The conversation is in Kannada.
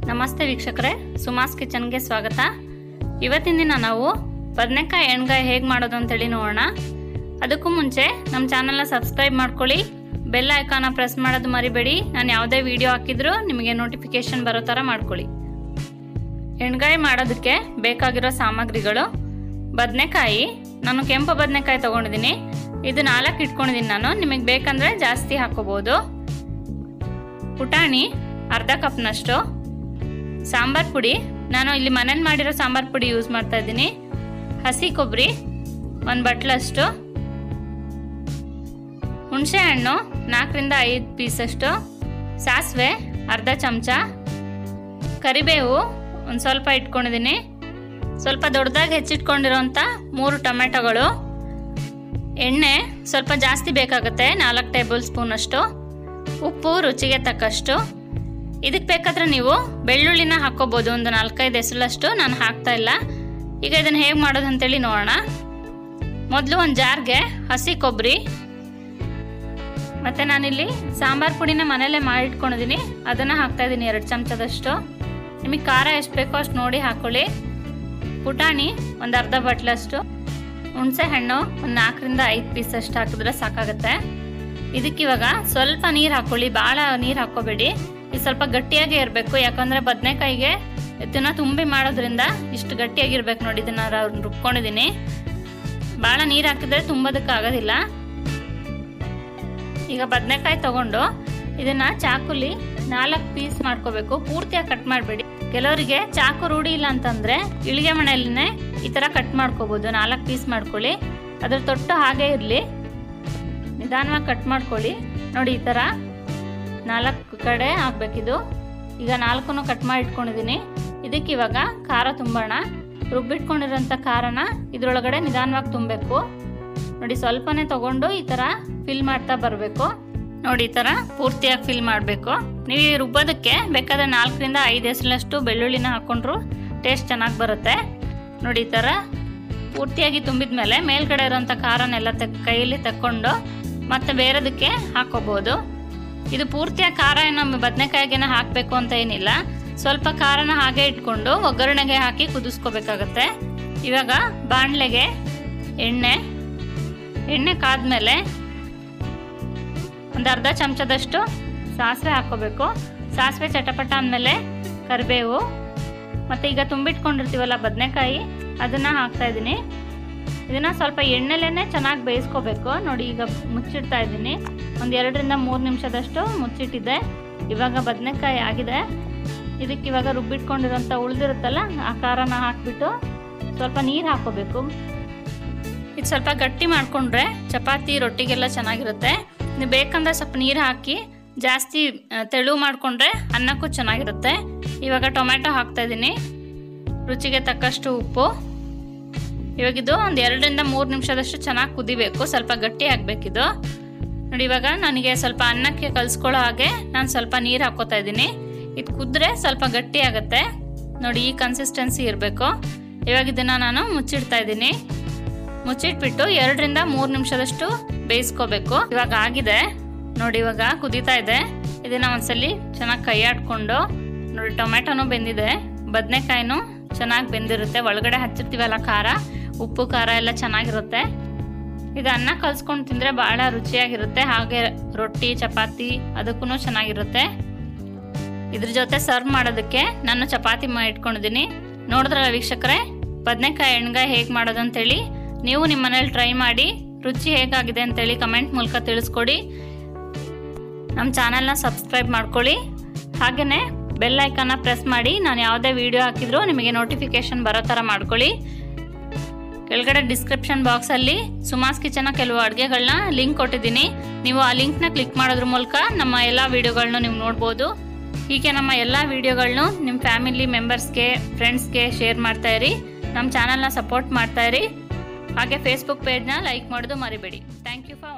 ನಮಸ್ತೆ ವೀಕ್ಷಕರೇ ಸುಮಾಸ್ ಕಿಚನ್ಗೆ ಸ್ವಾಗತ ಇವತ್ತಿನ ದಿನ ನಾವು ಬದನೆಕಾಯಿ ಎಣ್ಗಾಯಿ ಹೇಗೆ ಮಾಡೋದು ಅಂತೇಳಿ ನೋಡೋಣ ಅದಕ್ಕೂ ಮುಂಚೆ ನಮ್ಮ ಚಾನಲ್ನ ಸಬ್ಸ್ಕ್ರೈಬ್ ಮಾಡ್ಕೊಳ್ಳಿ ಬೆಲ್ ಐಕಾನ ಪ್ರೆಸ್ ಮಾಡೋದು ಮರಿಬೇಡಿ ನಾನು ಯಾವುದೇ ವಿಡಿಯೋ ಹಾಕಿದ್ರೂ ನಿಮಗೆ ನೋಟಿಫಿಕೇಶನ್ ಬರೋ ಥರ ಮಾಡ್ಕೊಳ್ಳಿ ಎಣ್ಗಾಯಿ ಮಾಡೋದಕ್ಕೆ ಬೇಕಾಗಿರೋ ಸಾಮಗ್ರಿಗಳು ಬದನೆಕಾಯಿ ನಾನು ಕೆಂಪು ಬದನೆಕಾಯಿ ತೊಗೊಂಡಿದ್ದೀನಿ ಇದು ನಾಲ್ಕು ಇಟ್ಕೊಂಡಿದ್ದೀನಿ ನಾನು ನಿಮಗೆ ಬೇಕಂದರೆ ಜಾಸ್ತಿ ಹಾಕೋಬೋದು ಪುಟಾಣಿ ಅರ್ಧ ಕಪ್ನಷ್ಟು ಸಾಂಬಾರ್ ಪುಡಿ ನಾನು ಇಲ್ಲಿ ಮನೇಲಿ ಮಾಡಿರೋ ಸಾಂಬಾರ್ ಪುಡಿ ಯೂಸ್ ಮಾಡ್ತಾ ಇದ್ದೀನಿ ಹಸಿ ಕೊಬ್ಬರಿ ಒಂದು ಬಟ್ಲಷ್ಟು ಹುಣಸೆ ಹಣ್ಣು ನಾಲ್ಕರಿಂದ ಐದು ಪೀಸಷ್ಟು ಸಾಸಿವೆ ಅರ್ಧ ಚಮಚ ಕರಿಬೇವು ಒಂದು ಸ್ವಲ್ಪ ಇಟ್ಕೊಂಡಿದ್ದೀನಿ ಸ್ವಲ್ಪ ದೊಡ್ಡದಾಗಿ ಹೆಚ್ಚಿಟ್ಕೊಂಡಿರೋಂಥ ಮೂರು ಟೊಮೆಟೊಗಳು ಎಣ್ಣೆ ಸ್ವಲ್ಪ ಜಾಸ್ತಿ ಬೇಕಾಗುತ್ತೆ ನಾಲ್ಕು ಟೇಬಲ್ ಸ್ಪೂನಷ್ಟು ಉಪ್ಪು ರುಚಿಗೆ ತಕ್ಕಷ್ಟು ಇದಕ್ಕೆ ಬೇಕಾದ್ರೆ ನೀವು ಬೆಳ್ಳುಳ್ಳಿನ ಹಾಕ್ಕೋಬೋದು ಒಂದು ನಾಲ್ಕೈದು ಎಸಳಷ್ಟು ನಾನು ಹಾಕ್ತಾ ಇಲ್ಲ ಈಗ ಇದನ್ನು ಹೇಗೆ ಮಾಡೋದು ಅಂತೇಳಿ ನೋಡೋಣ ಮೊದಲು ಒಂದು ಜಾರ್ಗೆ ಹಸಿ ಕೊಬ್ಬರಿ ಮತ್ತು ನಾನಿಲ್ಲಿ ಸಾಂಬಾರು ಪುಡಿನ ಮನೇಲೇ ಮಾಡಿಟ್ಕೊಂಡಿದ್ದೀನಿ ಅದನ್ನು ಹಾಕ್ತಾ ಇದ್ದೀನಿ ಎರಡು ಚಮಚದಷ್ಟು ನಿಮಗೆ ಖಾರ ಎಷ್ಟು ಬೇಕೋ ಅಷ್ಟು ನೋಡಿ ಹಾಕ್ಕೊಳ್ಳಿ ಪುಟಾಣಿ ಒಂದು ಅರ್ಧ ಬಟ್ಲಷ್ಟು ಹುಣಸೆ ಹಣ್ಣು ಒಂದು ನಾಲ್ಕರಿಂದ ಐದು ಪೀಸ್ ಅಷ್ಟು ಹಾಕಿದ್ರೆ ಸಾಕಾಗುತ್ತೆ ಇದಕ್ಕಿವಾಗ ಸ್ವಲ್ಪ ನೀರು ಹಾಕ್ಕೊಳ್ಳಿ ಭಾಳ ನೀರು ಹಾಕ್ಕೋಬೇಡಿ ಇದು ಸ್ವಲ್ಪ ಗಟ್ಟಿಯಾಗೇ ಇರಬೇಕು ಯಾಕಂದರೆ ಬದನೆಕಾಯಿಗೆ ಇದನ್ನು ತುಂಬಿ ಮಾಡೋದ್ರಿಂದ ಇಷ್ಟು ಗಟ್ಟಿಯಾಗಿರ್ಬೇಕು ನೋಡಿ ಇದನ್ನು ರುಬ್ಕೊಂಡಿದ್ದೀನಿ ಭಾಳ ನೀರು ಹಾಕಿದ್ರೆ ತುಂಬೋದಕ್ಕೆ ಆಗೋದಿಲ್ಲ ಈಗ ಬದನೆಕಾಯಿ ತಗೊಂಡು ಇದನ್ನು ಚಾಕುಲಿ ನಾಲ್ಕು ಪೀಸ್ ಮಾಡ್ಕೋಬೇಕು ಪೂರ್ತಿಯಾಗಿ ಕಟ್ ಮಾಡಬೇಡಿ ಕೆಲವರಿಗೆ ಚಾಕು ರೂಢಿ ಇಲ್ಲ ಅಂತಂದರೆ ಇಳಿಗೆ ಮನೆಯಲ್ಲೇ ಈ ಥರ ಕಟ್ ಮಾಡ್ಕೋಬೋದು ನಾಲ್ಕು ಪೀಸ್ ಮಾಡ್ಕೊಳ್ಳಿ ಅದ್ರ ತೊಟ್ಟು ಹಾಗೇ ಇರಲಿ ನಿಧಾನವಾಗಿ ಕಟ್ ಮಾಡ್ಕೊಳ್ಳಿ ನೋಡಿ ಈ ಥರ ನಾಲ್ಕು ಕಡೆ ಹಾಕ್ಬೇಕಿದು ಈಗ ನಾಲ್ಕು ಕಟ್ ಮಾಡಿ ಇಟ್ಕೊಂಡಿದ್ದೀನಿ ಇದಕ್ಕೆ ಇವಾಗ ಖಾರ ತುಂಬೋಣ ರುಬ್ಬಿಟ್ಕೊಂಡಿರೋಂಥ ಖಾರನ ಇದ್ರೊಳಗಡೆ ನಿಧಾನವಾಗಿ ತುಂಬಬೇಕು ನೋಡಿ ಸ್ವಲ್ಪನೇ ತಗೊಂಡು ಈ ಥರ ಫಿಲ್ ಮಾಡ್ತಾ ಬರಬೇಕು ನೋಡಿ ಈ ಥರ ಪೂರ್ತಿಯಾಗಿ ಫಿಲ್ ಮಾಡಬೇಕು ನೀವು ಈ ರುಬ್ಬೋದಕ್ಕೆ ಬೇಕಾದ್ರೆ ನಾಲ್ಕರಿಂದ ಐದು ಎಸಲಷ್ಟು ಬೆಳ್ಳುಳ್ಳಿನ ಹಾಕ್ಕೊಂಡ್ರು ಟೇಸ್ಟ್ ಚೆನ್ನಾಗಿ ಬರುತ್ತೆ ನೋಡಿ ಈ ಥರ ಪೂರ್ತಿಯಾಗಿ ತುಂಬಿದ ಮೇಲೆ ಮೇಲ್ಗಡೆ ಇರೋಂಥ ಖಾರನೆಲ್ಲ ತೆಕ್ ಕೈಯಲ್ಲಿ ತಕ್ಕೊಂಡು ಮತ್ತೆ ಬೇರೆದಕ್ಕೆ ಹಾಕೋಬೋದು ಇದು ಪೂರ್ತಿಯಾಗಿ ಖಾರ ನಮ್ಮ ಬದನೆಕಾಯಿಗೆನ ಹಾಕಬೇಕು ಅಂತ ಏನಿಲ್ಲ ಸ್ವಲ್ಪ ಖಾರನ ಹಾಗೆ ಇಟ್ಕೊಂಡು ಒಗ್ಗರಣೆಗೆ ಹಾಕಿ ಕುದಿಸ್ಕೋಬೇಕಾಗತ್ತೆ ಇವಾಗ ಬಾಣಲೆಗೆ ಎಣ್ಣೆ ಎಣ್ಣೆ ಕಾದ್ಮೇಲೆ ಒಂದು ಅರ್ಧ ಚಮಚದಷ್ಟು ಸಾಸಿವೆ ಹಾಕ್ಕೋಬೇಕು ಸಾಸಿವೆ ಚಟಪಟ ಅಂದಮೇಲೆ ಕರಿಬೇವು ಮತ್ತು ಈಗ ತುಂಬಿಟ್ಕೊಂಡಿರ್ತೀವಲ್ಲ ಬದನೆಕಾಯಿ ಅದನ್ನು ಹಾಕ್ತಾ ಇದ್ದೀನಿ ಇದನ್ನು ಸ್ವಲ್ಪ ಎಣ್ಣೆಲೇ ಚೆನ್ನಾಗಿ ಬೇಯಿಸ್ಕೋಬೇಕು ನೋಡಿ ಈಗ ಮುಚ್ಚಿಡ್ತಾ ಇದ್ದೀನಿ ಒಂದು ಎರಡರಿಂದ ಮೂರು ನಿಮಿಷದಷ್ಟು ಮುಚ್ಚಿಟ್ಟಿದ್ದೆ ಇವಾಗ ಬದನೆಕಾಯಿ ಆಗಿದೆ ಇದಕ್ಕೆ ಇವಾಗ ರುಬ್ಬಿಟ್ಕೊಂಡಿರೋಂಥ ಉಳಿದಿರುತ್ತಲ್ಲ ಆ ಖಾರನ ಹಾಕ್ಬಿಟ್ಟು ಸ್ವಲ್ಪ ನೀರು ಹಾಕ್ಕೋಬೇಕು ಇದು ಸ್ವಲ್ಪ ಗಟ್ಟಿ ಮಾಡಿಕೊಂಡ್ರೆ ಚಪಾತಿ ರೊಟ್ಟಿಗೆಲ್ಲ ಚೆನ್ನಾಗಿರುತ್ತೆ ನೀವು ಬೇಕಂದ್ರೆ ಸ್ವಲ್ಪ ನೀರು ಹಾಕಿ ಜಾಸ್ತಿ ಆ, ತೆಳು ಮಾಡಿಕೊಂಡ್ರೆ ಅನ್ನಕ್ಕೂ ಚೆನ್ನಾಗಿರುತ್ತೆ ಇವಾಗ ಟೊಮೆಟೊ ಹಾಕ್ತಾ ಇದ್ದೀನಿ ರುಚಿಗೆ ತಕ್ಕಷ್ಟು ಉಪ್ಪು ಇವಾಗಿದು ಒಂದು ಎರಡರಿಂದ ಮೂರು ನಿಮಿಷದಷ್ಟು ಚೆನ್ನಾಗಿ ಕುದಿಬೇಕು ಸ್ವಲ್ಪ ಗಟ್ಟಿ ಆಗಬೇಕಿದು ನೋಡಿ ಇವಾಗ ನನಗೆ ಸ್ವಲ್ಪ ಅನ್ನಕ್ಕೆ ಕಲಿಸ್ಕೊಳ್ಳೋ ಹಾಗೆ ನಾನು ಸ್ವಲ್ಪ ನೀರು ಹಾಕ್ಕೋತಾ ಇದ್ದೀನಿ ಇದು ಕುದ್ರೆ ಸ್ವಲ್ಪ ಗಟ್ಟಿ ಆಗುತ್ತೆ ನೋಡಿ ಈ ಕನ್ಸಿಸ್ಟೆನ್ಸಿ ಇರಬೇಕು ಇವಾಗ ಇದನ್ನು ನಾನು ಮುಚ್ಚಿಡ್ತಾ ಇದ್ದೀನಿ ಮುಚ್ಚಿಟ್ಬಿಟ್ಟು ಎರಡರಿಂದ ಮೂರು ನಿಮಿಷದಷ್ಟು ಬೇಯಿಸ್ಕೋಬೇಕು ಇವಾಗ ಆಗಿದೆ ನೋಡಿ ಇವಾಗ ಕುದೀತಾ ಇದೆ ಇದನ್ನ ಒಂದ್ಸಲಿ ಚೆನ್ನಾಗಿ ಕೈ ಆಡ್ಕೊಂಡು ನೋಡಿ ಟೊಮೆಟೊನೂ ಬೆಂದಿದೆ ಬದನೆಕಾಯಿನೂ ಚೆನ್ನಾಗಿ ಬೆಂದಿರುತ್ತೆ ಒಳಗಡೆ ಹಚ್ಚಿರ್ತೀವಲ್ಲ ಖಾರ ಉಪ್ಪು ಖಾರ ಎಲ್ಲ ಚೆನ್ನಾಗಿರುತ್ತೆ ಇದು ಅನ್ನ ಕಲ್ಸ್ಕೊಂಡು ತಿಂದರೆ ಭಾಳ ರುಚಿಯಾಗಿರುತ್ತೆ ಹಾಗೆ ರೊಟ್ಟಿ ಚಪಾತಿ ಅದಕ್ಕೂ ಚೆನ್ನಾಗಿರುತ್ತೆ ಇದ್ರ ಜೊತೆ ಸರ್ವ್ ಮಾಡೋದಕ್ಕೆ ನಾನು ಚಪಾತಿ ಮಾಡಿ ಇಟ್ಕೊಂಡಿದ್ದೀನಿ ನೋಡಿದ್ರಲ್ಲ ವೀಕ್ಷಕರೇ ಬದನೆಕಾಯಿ ಎಣ್ಗಾಯಿ ಹೇಗೆ ಮಾಡೋದು ಅಂತೇಳಿ ನೀವು ನಿಮ್ಮ ಮನೇಲಿ ಟ್ರೈ ಮಾಡಿ ರುಚಿ ಹೇಗಾಗಿದೆ ಅಂತೇಳಿ ಕಮೆಂಟ್ ಮೂಲಕ ತಿಳಿಸ್ಕೊಡಿ ನಮ್ಮ ಚಾನಲ್ನ ಸಬ್ಸ್ಕ್ರೈಬ್ ಮಾಡ್ಕೊಳ್ಳಿ ಹಾಗೆಯೇ ಬೆಲ್ ಐಕನ್ನ ಪ್ರೆಸ್ ಮಾಡಿ ನಾನು ಯಾವುದೇ ವಿಡಿಯೋ ಹಾಕಿದ್ರೂ ನಿಮಗೆ ನೋಟಿಫಿಕೇಷನ್ ಬರೋ ಥರ ಮಾಡ್ಕೊಳ್ಳಿ ಕೆಳಗಡೆ ಡಿಸ್ಕ್ರಿಪ್ಷನ್ ಬಾಕ್ಸಲ್ಲಿ ಸುಮಾಸ್ ಕಿಚನ ಕೆಲವು ಅಡುಗೆಗಳನ್ನ ಲಿಂಕ್ ಕೊಟ್ಟಿದ್ದೀನಿ ನೀವು ಆ ಲಿಂಕ್ನ ಕ್ಲಿಕ್ ಮಾಡೋದ್ರ ಮೂಲಕ ನಮ್ಮ ಎಲ್ಲ ವೀಡಿಯೋಗಳನ್ನೂ ನೀವು ನೋಡ್ಬೋದು ಹೀಗೆ ನಮ್ಮ ಎಲ್ಲ ವೀಡಿಯೋಗಳನ್ನೂ ನಿಮ್ಮ ಫ್ಯಾಮಿಲಿ ಮೆಂಬರ್ಸ್ಗೆ ಫ್ರೆಂಡ್ಸ್ಗೆ ಶೇರ್ ಮಾಡ್ತಾ ಇರಿ ನಮ್ಮ ಚಾನಲ್ನ ಸಪೋರ್ಟ್ ಮಾಡ್ತಾ ಇರಿ ಹಾಗೆ ಫೇಸ್ಬುಕ್ ಪೇಜ್ನ ಲೈಕ್ ಮಾಡೋದು ಮರಿಬೇಡಿ ಥ್ಯಾಂಕ್ ಯು ಫಾರ್